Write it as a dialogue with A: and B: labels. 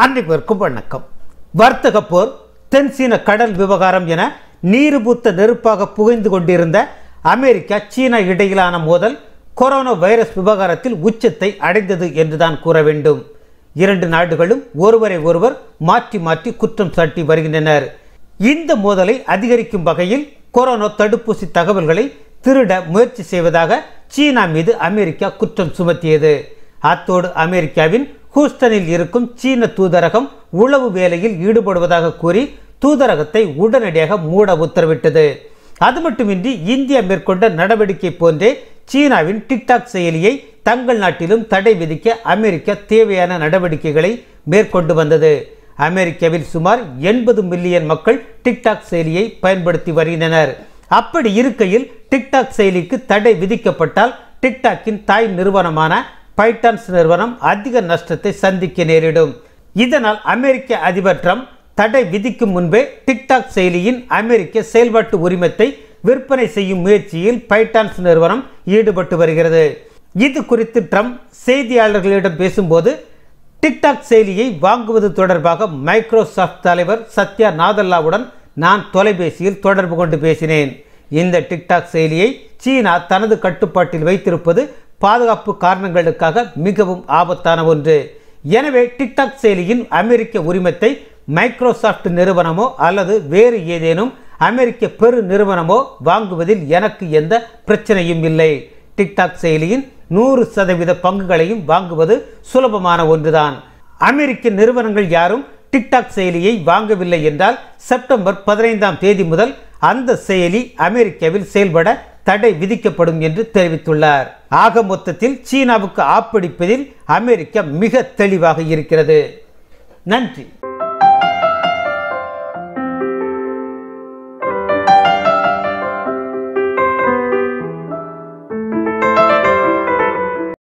A: அனைவருக்கும் வணக்கம் வர்த்தக போர் தென்சீன கடல் விவகாரம் என நீருபூத்த நெருப்பாக புகைந்து கொண்டிருந்த அமெரிக்கா சீனா இடையிலான மோதல் கொரோனா வைரஸ் விவகாரத்தில் உச்சத்தை அடைந்தது என்றுதான் கூற வேண்டும் இரண்டு நாடுகளும் ஒருவரை ஒருவர் மாற்றி மாற்றி குற்றம் சாட்டி வருகின்றனர் இந்த மோதலை அதிகரிக்கும் வகையில் கொரோனா தடுப்பூசி தகவல்களை திருட முயற்சி செய்வதாக சீனா மீது அமெரிக்கா குற்றம் சுமத்தியது அத்தோடு அமெரிக்காவின் ஹூஸ்டனில் இருக்கும் சீன தூதரகம் உளவு வேலையில் ஈடுபடுவதாக கூறி தூதரகத்தை உடனடியாக மூட உத்தரவிட்டது அது மட்டுமின்றி இந்தியா மேற்கொண்ட நடவடிக்கை போன்றே சீனாவின் டிக்டாக் செயலியை தங்கள் நாட்டிலும் தடை விதிக்க அமெரிக்கா தேவையான நடவடிக்கைகளை மேற்கொண்டு வந்தது அமெரிக்காவில் சுமார் எண்பது மில்லியன் மக்கள் டிக்டாக் செயலியை பயன்படுத்தி வருகின்றனர் அப்படி இருக்கையில் டிக்டாக் செயலிக்கு தடை விதிக்கப்பட்டால் டிக்டாக்கின் தாய் நிறுவனமான பைட்டான்ஸ் நிறுவனம் அதிக நஷ்டத்தை சந்திக்க நேரிடும் இதனால் அமெரிக்க அதிபர் ட்ரம்ப் தடை விதிக்கும் முன்பே டிக்டாக் செயலியின் அமெரிக்க செயல்பாட்டு உரிமத்தை விற்பனை செய்யும் முயற்சியில் பைட்டான்ஸ் நிறுவனம் ஈடுபட்டு வருகிறது இது குறித்து ட்ரம்ப் செய்தியாளர்களிடம் பேசும்போது டிக்டாக் செயலியை வாங்குவது தொடர்பாக மைக்ரோசாஃப்ட் தலைவர் சத்யா நாதல்லாவுடன் நான் தொலைபேசியில் தொடர்பு கொண்டு பேசினேன் இந்த டிக்டாக் செயலியை சீனா தனது கட்டுப்பாட்டில் வைத்திருப்பது பாதுகாப்பு காரணங்களுக்காக மிகவும் ஆபத்தான ஒன்று எனவே டிக்டாக் செயலியின் அமெரிக்க உரிமத்தை மைக்ரோசாஃப்ட் நிறுவனமோ அல்லது வேறு ஏதேனும் அமெரிக்க பெரு நிறுவனமோ வாங்குவதில் எனக்கு எந்த பிரச்சனையும் இல்லை டிக்டாக் செயலியின் நூறு சதவீத பங்குகளையும் வாங்குவது சுலபமான ஒன்றுதான் அமெரிக்க நிறுவனங்கள் யாரும் டிக்டாக் செயலியை வாங்கவில்லை என்றால் செப்டம்பர் பதினைந்தாம் தேதி முதல் அந்த செயலி அமெரிக்காவில் செயல்பட தடை விதிக்கப்படும் என்று தெரிவித்துள்ளார் ஆக மொத்தத்தில் சீனாவுக்கு ஆப்படிப்பதில் அமெரிக்கா மிக தெளிவாக இருக்கிறது நன்றி